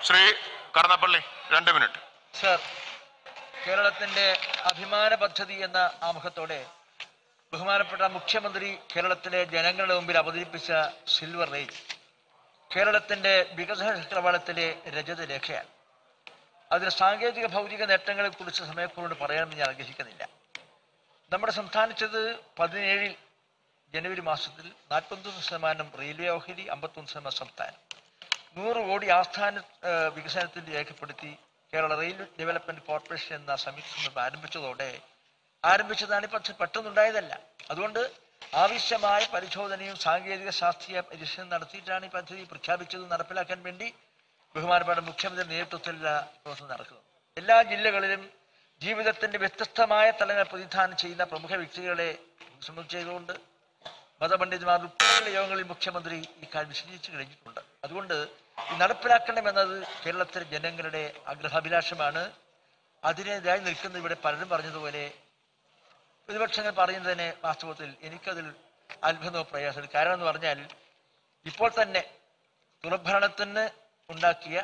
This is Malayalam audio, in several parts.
ശ്രീ കടന്നപ്പള്ളി രണ്ട് മിനിറ്റ് സർ കേരളത്തിന്റെ അഭിമാന പദ്ധതി എന്ന ആമുഖത്തോടെ ബഹുമാനപ്പെട്ട മുഖ്യമന്ത്രി കേരളത്തിലെ ജനങ്ങളുടെ മുമ്പിൽ അവതരിപ്പിച്ച സിൽവർ റെയിൽ കേരളത്തിന്റെ വികസന ചക്രവാളത്തിലെ രജത രേഖയാണ് അതിന് സാങ്കേതിക ഭൗതിക നേട്ടങ്ങളെ കുറിച്ച് സമയക്കുറോട് പറയാമെന്ന് ഞാൻ ആഗ്രഹിക്കുന്നില്ല നമ്മുടെ സംസ്ഥാനിച്ചത് പതിനേഴിൽ ജനുവരി മാസത്തിൽ നാൽപ്പത്തൊന്ന് ശതമാനം റെയിൽവേ ഓഹരി അമ്പത്തൊന്ന് ശതമാനം സംസ്ഥാനം നൂറ് കോടി ആസ്ഥാന ഏഹ്, വികസനത്തിൽ രേഖപ്പെടുത്തി കേരള റെയിൽ ഡെവലപ്മെന്റ് കോർപ്പറേഷൻ എന്ന സംയുക്ത സംരംഭം ആരംഭിച്ചതോടെ ആരംഭിച്ചതാണ് ഈ പദ്ധതി പെട്ടെന്നുണ്ടായതല്ല അതുകൊണ്ട് ആവശ്യമായ പരിശോധനയും സാങ്കേതിക ശാസ്ത്രീയ പരിശീലനം നടത്തിയിട്ടാണ് ഈ പദ്ധതി പ്രഖ്യാപിച്ചതും നടപ്പിലാക്കാൻ വേണ്ടി ബഹുമാനപ്പെട്ട മുഖ്യമന്ത്രി നേതൃത്വത്തിലുള്ള പ്രവർത്തനം നടക്കുന്നത് എല്ലാ ജില്ലകളിലും ജീവിതത്തിന്റെ വ്യത്യസ്തമായ തലങ്ങൾ പ്രതിനിധാനം ചെയ്യുന്ന പ്രമുഖ വ്യക്തികളെ സംബന്ധിച്ച് ചെയ്തുകൊണ്ട് മതപണ്ഡിതന്മാർ ഉൾപ്പെടെയുള്ള യോഗങ്ങളിൽ മുഖ്യമന്ത്രി ഇക്കാര്യം വിശദീകരിച്ചു കഴിഞ്ഞിട്ടുണ്ട് അതുകൊണ്ട് ഇത് നടപ്പിലാക്കണമെന്നത് കേരളത്തിലെ ജനങ്ങളുടെ ആഗ്രഹാഭിലാഷമാണ് അതിനെതിരായി നിൽക്കുന്ന ഇവിടെ പലരും പറഞ്ഞതുപോലെ പ്രതിപക്ഷങ്ങൾ പറയുന്നതിനെ വാസ്തവത്തിൽ എനിക്കതിൽ അത്ഭുതമോ പ്രയാസം കാരണം എന്ന് പറഞ്ഞാൽ ഇപ്പോൾ തന്നെ തുറഭരണത്തിന് ഉണ്ടാക്കിയ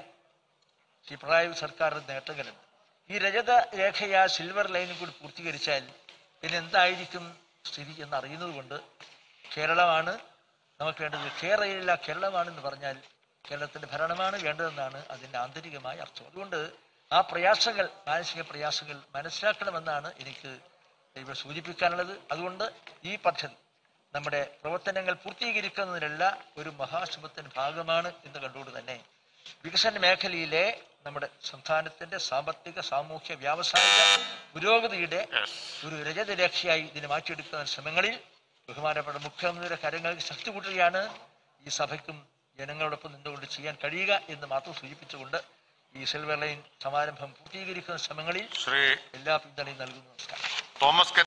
ഈ പിണറായി സർക്കാരിന്റെ നേട്ടങ്ങളുണ്ട് ഈ രജത രേഖയാ സിൽവർ ലൈനും കൂടി പൂർത്തീകരിച്ചാൽ പിന്നെ എന്തായിരിക്കും സ്ഥിതി എന്ന് അറിയുന്നത് കൊണ്ട് കേരളമാണ് നമുക്ക് വേണ്ടത് കേരളയില്ല കേരളമാണെന്ന് പറഞ്ഞാൽ കേരളത്തിന്റെ ഭരണമാണ് വേണ്ടതെന്നാണ് അതിന്റെ ആന്തരികമായ അർത്ഥം അതുകൊണ്ട് ആ പ്രയാസങ്ങൾ മാനസിക പ്രയാസങ്ങൾ മനസ്സിലാക്കണമെന്നാണ് എനിക്ക് ഇവിടെ സൂചിപ്പിക്കാനുള്ളത് അതുകൊണ്ട് ഈ പദ്ധതി നമ്മുടെ പ്രവർത്തനങ്ങൾ പൂർത്തീകരിക്കുന്നതിനുള്ള ഒരു മഹാശ്രമത്തിന്റെ ഭാഗമാണ് എന്ന് കണ്ടുകൊണ്ട് തന്നെ വികസന മേഖലയിലെ നമ്മുടെ സംസ്ഥാനത്തിന്റെ സാമ്പത്തിക സാമൂഹ്യ വ്യാവസായിക പുരോഗതിയുടെ ഒരു രജതരക്ഷയായി ഇതിനെ മാറ്റിയെടുക്കുന്ന ശ്രമങ്ങളിൽ ബഹുമാനപ്പെട്ട മുഖ്യമന്ത്രിയുടെ കരങ്ങൾക്ക് ശക്തി കൂട്ടുകയാണ് ഈ സഭയ്ക്കും ജനങ്ങളോടൊപ്പം നിന്നുകൊണ്ട് ചെയ്യാൻ കഴിയുക എന്ന് മാത്രം സൂചിപ്പിച്ചുകൊണ്ട് ഈ സിൽവർ ലൈൻ സമാരംഭം പൂർത്തീകരിക്കുന്ന ശ്രമങ്ങളിൽ ശ്രീ എല്ലാ പിന്തുണയും നൽകുന്നു നമസ്കാരം തോമസ് കെ